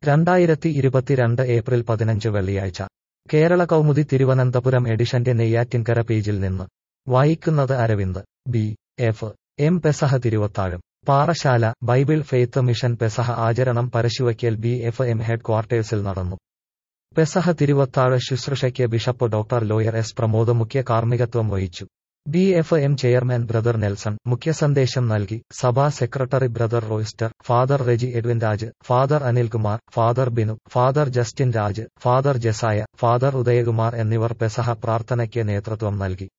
രണ്ടായിരത്തി ഇരുപത്തിരണ്ട് ഏപ്രിൽ പതിനഞ്ച് വെള്ളിയാഴ്ച കേരള കൗമുദി തിരുവനന്തപുരം എഡിഷന്റെ നെയ്യാറ്റിൻകര പേജിൽ നിന്ന് വായിക്കുന്നത് അരവിന്ദ് ബി എഫ് എം പെസഹ തിരുവത്താഴം പാറശാല ബൈബിൾ ഫെയ്ത്ത് മിഷൻ പെസഹ ആചരണം പരശുവയ്ക്കൽ ബി എഫ് എം ഹെഡ് ക്വാർട്ടേഴ്സിൽ നടന്നു പെസഹ തിരുവത്താഴ ശുശ്രൂഷയ്ക്ക് ബിഷപ്പ് ഡോക്ടർ ലോയർ എസ് പ്രമോദ് മുഖ്യ കാർമ്മികത്വം വഹിച്ചു B F M chairman brother Nelson മുഖ്യസന്ദേശം നൽകി സഭാ secretary brother Royster father Reji Edwin Raj father Anilkumar father Binu father Justin Raj father ജസായ ഫാദർ ഉദയകുമാർ എന്നിവർ പെസഹ പ്രാർത്ഥനയ്ക്ക് നേതൃത്വം നൽകി